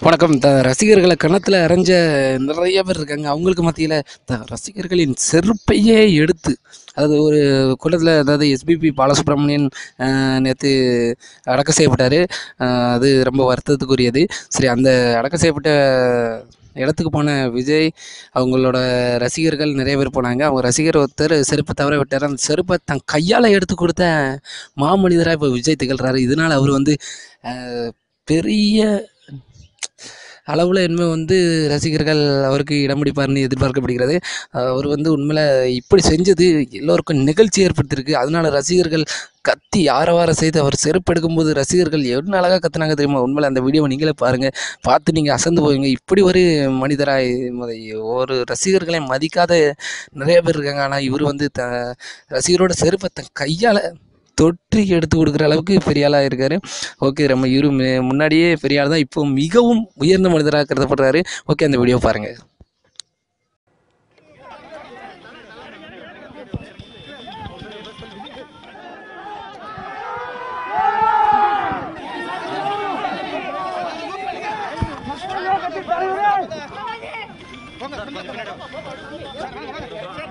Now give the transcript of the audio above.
வணக்கம் த ரசிகர்களை கணத்தில் அரைஞ்ச நிறைய பேர் இருக்காங்க அவங்களுக்கு மத்தியில் த ரசிகர்களின் செருப்பையே எடுத்து அதாவது ஒரு குளத்தில் அதாவது எஸ்பிபி பாலசுப்ரமணியன் நேற்று அடக்கம் செய்யப்பட்டார் அது ரொம்ப வருத்தத்துக்குரியது சரி அந்த அடக்கம் செய்யப்பட்ட இடத்துக்கு போன விஜய் அவங்களோட ரசிகர்கள் நிறைய பேர் போனாங்க அவங்க ரசிகர் ஒருத்தர் செருப்பை தவற விட்டார் அந்த செருப்பை தன் கையால் எடுத்து கொடுத்த மாமனிதராக இப்போ விஜய் திகழ்கிறாரு இதனால் அவர் வந்து அஹ், பெரிய அளவில் இனிமேல் வந்து ரசிகர்கள் அவருக்கு இடம் பிடிப்பார்னு எதிர்பார்க்கப்படுகிறது அவர் வந்து உண்மையில் இப்படி செஞ்சது எல்லோருக்கும் நிகழ்ச்சி ஏற்படுத்தியிருக்கு அதனால ரசிகர்கள் கத்தி ஆரவாரம் செய்து அவர் செருப்பு எடுக்கும்போது ரசிகர்கள் என்ன அழகாக கத்துனாங்க தெரியுமா உண்மையில் அந்த வீடியோவை நீங்களே பாருங்கள் பார்த்து நீங்கள் அசந்து போவீங்க இப்படி ஒரு மனிதராய் ஒரு ரசிகர்களை மதிக்காத நிறைய பேர் இருக்காங்க ஆனால் இவர் வந்து த ரசிகரோட செருப்பை தன் கையால் தொற்றி எடுத்து கொடுக்குற அளவுக்கு பெரிய ஆளாக இருக்கார் ஓகே நம்ம இவரு மு- முன்னாடியே பெரிய ஆள் தான் இப்போ மிகவும் உயர்ந்த மனிதராக கருதப்படுறாரு ஓகே அந்த வீடியோ பாருங்கள் போங்க